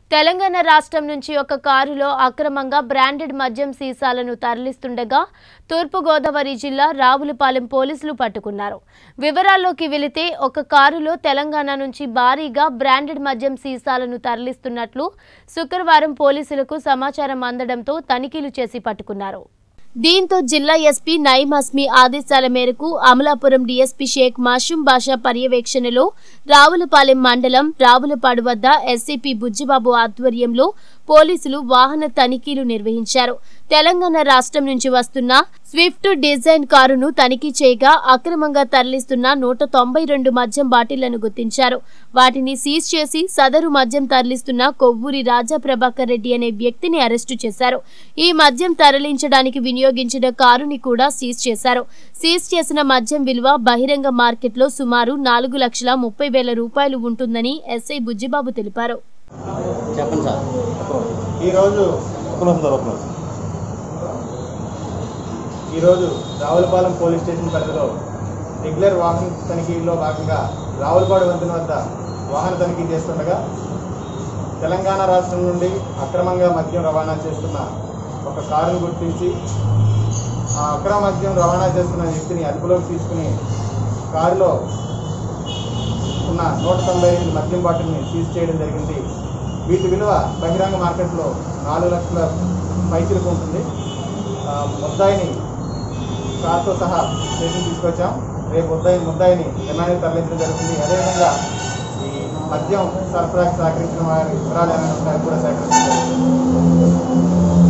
తెలంగాణ రాష్ట్రం నుంచి ఒక కారులో అక్రమంగా బ్రాండెడ్ మద్యం సీసాలను తరలిస్తుండగా తూర్పుగోదావరి జిల్లా రావులపాలెం పోలీసులు పట్టుకున్నారు వివరాల్లోకి వెళితే ఒక కారులో తెలంగాణ నుంచి భారీగా బ్రాండెడ్ మద్యం సీసాలను తరలిస్తున్నట్లు శుక్రవారం పోలీసులకు సమాచారం అందడంతో తనిఖీలు చేసి పట్టుకున్నారు దీంతో జిల్లా ఎస్పీ నయీం అస్మి ఆదేశాల మేరకు అమలాపురం డీఎస్పీ షేక్ మాషూం బాషా పర్యవేక్షణలో రావులపాలెం మండలం రావులపాడు వద్ద ఎస్సీపీ బుజ్జిబాబు ఆధ్వర్యంలో పోలీసులు వాహన తనిఖీలు నిర్వహించారు తెలంగాణ రాష్ట్రం నుంచి వస్తున్న స్విఫ్ట్ డిజైన్ కారును తనిఖీ చేయగా అక్రమంగా తరలిస్తున్న నూట తొంభై రెండు మద్యం బాటిళ్లను గుర్తించారు వాటిని సీజ్ చేసి సదరు మద్యం తరలిస్తున్న కొవ్వూరి రాజా ప్రభాకర్ రెడ్డి అనే వ్యక్తిని అరెస్టు చేశారు ఈ మద్యం తరలించడానికి వినియోగించిన కారుని కూడా సీజ్ చేశారు సీజ్ చేసిన మద్యం విలువ బహిరంగ మార్కెట్లో సుమారు నాలుగు లక్షల ముప్పై వేల రూపాయలు ఉంటుందని ఎస్ఐ బుజ్జిబాబు తెలిపారు చెప్పండి సార్ ఈరోజు ఒక్క నిమిషం సార్ ఒక్క నిమిషం ఈరోజు రావులపాలెం పోలీస్ స్టేషన్ పరిధిలో రెగ్యులర్ వాహన తనిఖీలో భాగంగా రావులపాడు వంతెన వద్ద వాహన తనిఖీ చేస్తుండగా తెలంగాణ రాష్ట్రం నుండి అక్రమంగా మద్యం రవాణా చేస్తున్న ఒక కారును గుర్తించి ఆ అక్రమ మద్యం రవాణా చేస్తున్న వ్యక్తిని అదుపులోకి తీసుకుని కారులో ఉన్న నూట తొంభై ఎనిమిది మద్యం బాటిల్ని సీజ్ చేయడం జరిగింది వీటి విలువ బహిరంగ మార్కెట్లో నాలుగు లక్షల పైచిలకు ఉంటుంది ఆ, ముద్దాయిని కార్తో సహా స్టేషన్ తీసుకొచ్చాం రేపు ముద్దాయి ముద్దాయిని రిమాండ్కి తరలించడం జరుగుతుంది అదేవిధంగా ఈ మద్యం సరఫరాకి సహకరించిన వారి వివరాలు ఏమైనా ఉంటాయో కూడా సేకరించడం జరుగుతుంది